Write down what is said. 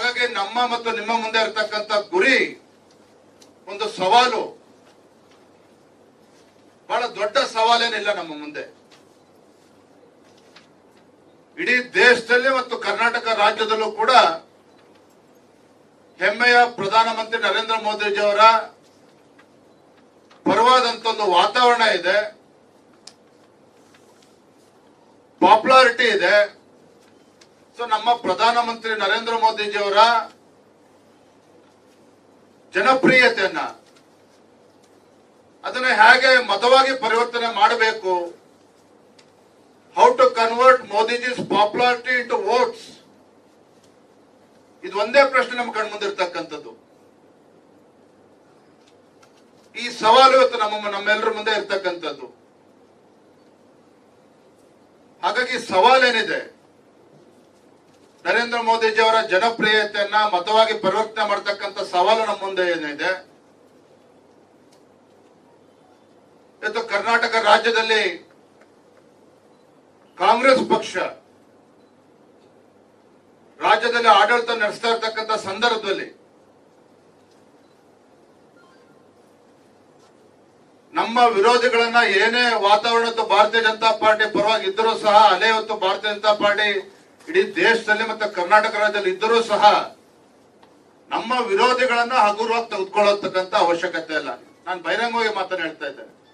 ಹಾಗಾಗಿ ನಮ್ಮ ಮತ್ತು ನಿಮ್ಮ ಮುಂದೆ ಇರತಕ್ಕಂತ ಗುರಿ ಒಂದು ಸವಾಲು ಬಹಳ ದೊಡ್ಡ ಸವಾಲೇನಿಲ್ಲ ನಮ್ಮ ಮುಂದೆ ಇಡೀ ದೇಶದಲ್ಲಿ ಮತ್ತು ಕರ್ನಾಟಕ ರಾಜ್ಯದಲ್ಲೂ ಕೂಡ ಹೆಮ್ಮೆಯ ಪ್ರಧಾನಮಂತ್ರಿ ನರೇಂದ್ರ ಮೋದಿಜಿಯವರ ಪರವಾದಂತ ಒಂದು ವಾತಾವರಣ ಇದೆ ಪಾಪ್ಯುಲಾರಿಟಿ ಇದೆ ಸೊ ನಮ್ಮ ಪ್ರಧಾನಮಂತ್ರಿ ನರೇಂದ್ರ ಮೋದಿಜಿಯವರ ಜನಪ್ರಿಯತೆಯನ್ನ ಅದನ್ನ ಹೇಗೆ ಮತವಾಗಿ ಪರಿವರ್ತನೆ ಮಾಡಬೇಕು how to convert Modiji's popularity into votes ಇದು ಒಂದೇ ಪ್ರಶ್ನೆ ನಮ್ಮ ಕಣ್ಮುಂದಿರ್ತಕ್ಕಂಥದ್ದು ಈ ಸವಾಲು ಇವತ್ತು ನಮ್ಮ ನಮ್ಮೆಲ್ಲರ ಮುಂದೆ ಇರ್ತಕ್ಕಂಥದ್ದು ಹಾಗಾಗಿ ಸವಾಲೇನಿದೆ ನರೇಂದ್ರ ಮೋದಿಜಿ ಅವರ ಜನಪ್ರಿಯತೆಯನ್ನ ಮತವಾಗಿ ಪರಿವರ್ತನೆ ಮಾಡತಕ್ಕಂಥ ಸವಾಲು ನಮ್ಮ ಮುಂದೆ ಏನಿದೆ ಇವತ್ತು ಕರ್ನಾಟಕ ರಾಜ್ಯದಲ್ಲಿ ಕಾಂಗ್ರೆಸ್ ಪಕ್ಷ ರಾಜ್ಯದಲ್ಲಿ ಆಡಳಿತ ನಡೆಸ್ತಾ ಇರ್ತಕ್ಕಂಥ ಸಂದರ್ಭದಲ್ಲಿ ನಮ್ಮ ವಿರೋಧಿಗಳನ್ನ ಏನೇ ವಾತಾವರಣ ಇವತ್ತು ಭಾರತೀಯ ಜನತಾ ಪಾರ್ಟಿ ಪರವಾಗಿ ಇದ್ದರೂ ಸಹ ಅಲೆ ಹೊತ್ತು ಭಾರತೀಯ ಜನತಾ ಪಾರ್ಟಿ ಇಡೀ ದೇಶದಲ್ಲಿ ಮತ್ತೆ ಕರ್ನಾಟಕ ರಾಜ್ಯದಲ್ಲಿ ಇದ್ದರೂ ಸಹ ನಮ್ಮ ವಿರೋಧಿಗಳನ್ನ ಹಗುರವಾಗಿ ತೆಗೆದುಕೊಳ್ಳತಕ್ಕಂತ ಅವಶ್ಯಕತೆ ಇಲ್ಲ ನಾನು ಬಹಿರಂಗವಾಗಿ ಮಾತನ್ನ ಹೇಳ್ತಾ ಇದ್ದೇನೆ